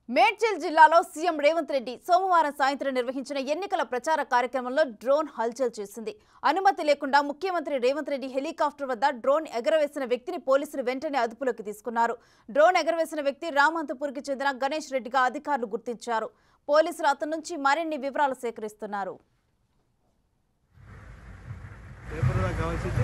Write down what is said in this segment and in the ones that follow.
మేడ్చల్ జిల్లాలో సీఎం రేవంత్ రెడ్డి సోమవారం సాయంత్రం నిర్వహించిన ఎన్నికల ప్రచార కార్యక్రమంలో డ్రోన్ హల్చల్ చేసింది అనుమతి లేకుండా ముఖ్యమంత్రి రేవంత్ రెడ్డి హెలికాప్టర్ వద్ద డ్రోన్ ఎగరవేసిన వ్యక్తిని పోలీసులు వెంటనే అదుపులోకి తీసుకున్నారు డ్రోన్ ఎగరవేసిన వ్యక్తి రామంతపూర్కి చెందిన గణేష్ రెడ్డిగా అధికారులు గుర్తించారు పోలీసులు అతని నుంచి మరిన్ని వివరాలు సేకరిస్తున్నారు పేపర్ దాకా కావాల్సింది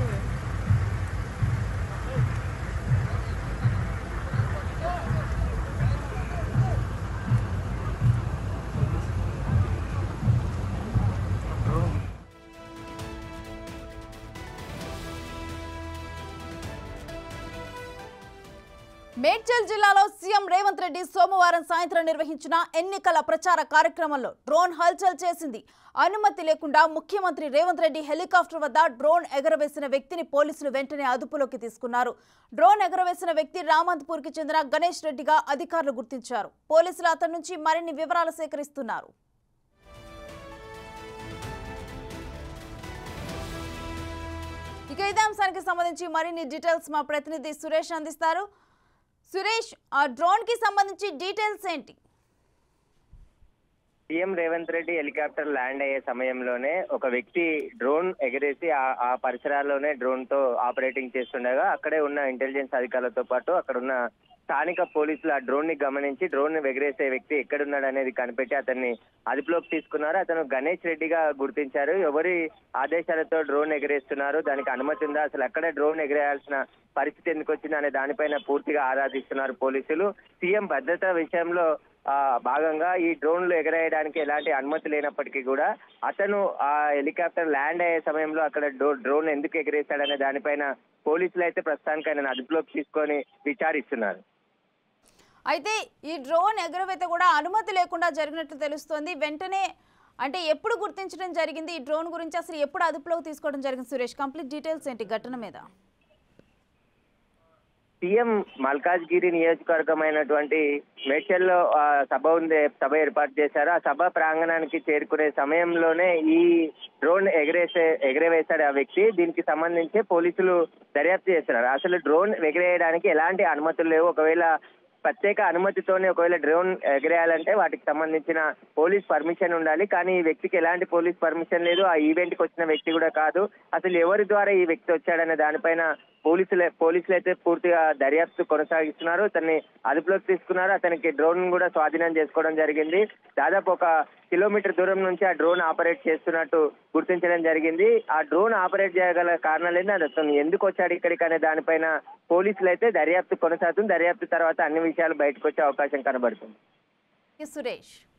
మేడ్చల్ జిల్లాలో సీఎం రేవంత్ రెడ్డి సోమవారం సాయంత్రం నిర్వహించిన ఎన్నికల ప్రచార కార్యక్రమంలో డ్రోన్ హల్చల్ చేసింది అనుమతి లేకుండా ముఖ్యమంత్రి రేవంత్ రెడ్డి హెలికాప్టర్ వద్ద డ్రోన్ ఎగరవేసిన వ్యక్తిని పోలీసులు వెంటనే అదుపులోకి తీసుకున్నారు డ్రోన్ ఎగరవేసిన వ్యక్తి రామంతపూర్కి చెందిన గణేష్ రెడ్డిగా అధికారులు గుర్తించారు పోలీసులు అతని నుంచి మరిన్ని వివరాలు సేకరిస్తున్నారు ఇక ఇదే అంశానికి సంబంధించి మరిన్ని డీటెయిల్స్ మా ప్రతినిధి సురేష్ అందిస్తారు సురేష్ ఆ డ్రోన్ కి సంబంధించి డీటెయిల్స్ ఏంటి CM Revanth Reddy helicopter land అయ్యే సమయంలోనే ఒక వ్యక్తి డ్రోన్ ఎగరేసి ఆ- ఆ పరిసరాల్లోనే డ్రోన్ తో ఆపరేటింగ్ చేస్తుండగా అక్కడే ఉన్న ఇంటెలిజెన్స్ అధికారులతో పాటు అక్కడ ఉన్న స్థానిక పోలీసులు ఆ డ్రోన్ ని గమనించి డ్రోన్ ని ఎగరేసే వ్యక్తి ఎక్కడున్నాడు అనేది కనిపెట్టి అతన్ని అదుపులోకి తీసుకున్నారు అతను గణేష్ రెడ్డిగా గుర్తించారు ఎవరి ఆదేశాలతో డ్రోన్ ఎగరేస్తున్నారు దానికి అనుమతి ఉందా అసలు అక్కడే డ్రోన్ ఎగరేయాల్సిన పరిస్థితి ఎందుకు వచ్చింది అనే దానిపైన పూర్తిగా ఆరాధిస్తున్నారు పోలీసులు సీఎం భద్రత విషయంలో ఆ భాగంగా ఈ డ్రోన్లు ఎగరేయడానికి ఎలాంటి అనుమతి లేనప్పటికీ కూడా అతను ఆ హెలికాప్టర్ ల్యాండ్ అయ్యే సమయంలో అక్కడ డ్రో- డ్రోన్ ఎందుకు ఎగరేశాడనే దానిపైన పోలీసులు అయితే ప్రస్తుతానికి ఆయన అదుపులోకి తీసుకొని విచారిస్తున్నారు అయితే ఈ డ్రోన్ ఎగురవేత కూడా అనుమతి లేకుండా జరిగినట్లు తెలుస్తోంది వెంటనే అంటే ఎప్పుడు గుర్తించడం జరిగింది ఈ డ్రోన్ గురించి అసలు ఎప్పుడు అదుపులోకి తీసుకోవడం జరిగింది సురేష్ కంప్లీట్ డీటెయిల్స్ ఏంటి ఘటన మీద సీఎం మల్కాజ్గిరి నియోజకవర్గమైనటువంటి మేడ్చల్లో ఆ, సభ ఉంది సభ ఏర్పాటు చేశారు ఆ సభ ప్రాంగణానికి చేరుకునే సమయంలోనే ఈ డ్రోన్ ఎగరేసే ఎగరవేశాడు ఆ వ్యక్తి దీనికి సంబంధించి పోలీసులు దర్యాప్తు చేస్తున్నారు అసలు డ్రోన్ ఎగరేయడానికి ఎలాంటి అనుమతులు లేవు ఒకవేళ ప్రత్యేక అనుమతితోనే ఒకవేళ డ్రోన్ ఎగరేయాలంటే వాటికి సంబంధించిన పోలీస్ పర్మిషన్ ఉండాలి కానీ ఈ వ్యక్తికి ఎలాంటి పోలీస్ పర్మిషన్ లేదు ఆ ఈవెంట్ కి వచ్చిన వ్యక్తి కూడా కాదు అసలు ఎవరి ద్వారా ఈ వ్యక్తి వచ్చాడనే దానిపైన పోలీసులు పోలీసులు అయితే పూర్తిగా దర్యాప్తు కొనసాగిస్తున్నారు అతన్ని అదుపులోకి తీసుకున్నారు అతనికి డ్రోన్ కూడా స్వాధీనం చేసుకోవడం జరిగింది దాదాపు ఒక కిలోమీటర్ దూరం నుంచి ఆ డ్రోన్ ఆపరేట్ చేస్తున్నట్టు గుర్తించడం జరిగింది ఆ డ్రోన్ ఆపరేట్ చేయగల కారణాలు ఏంటి అది అతను ఎందుకు వచ్చాడు ఇక్కడికి అనే దానిపైన పోలీసులు అయితే దర్యాప్తు కొనసాగుతుంది దర్యాప్తు తర్వాత అన్ని విషయాలు బయటకు వచ్చే అవకాశం కనబడుతుంది సురేష్